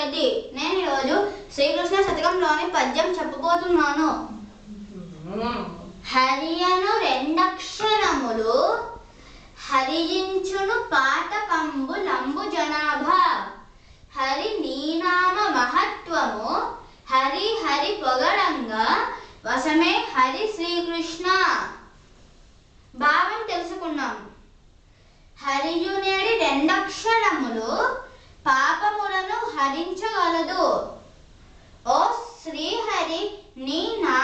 అయిద్ది నేను ఈరోజు శ్రీకృష్ణ శతకంలోని పద్యం చెప్పబోతున్నాను హరి అను రెండక్షరములు హరించును పాతకంబు లంబు జనాభా హరి నీనామ మహత్వము హరి హరి పొగడంగా వశమే హరి శ్రీకృష్ణ భావం తెలుసుకున్నాం హరియునేడి రెండక్షరములు పాపములను హరించగలదు ఓ శ్రీహరి నీ నా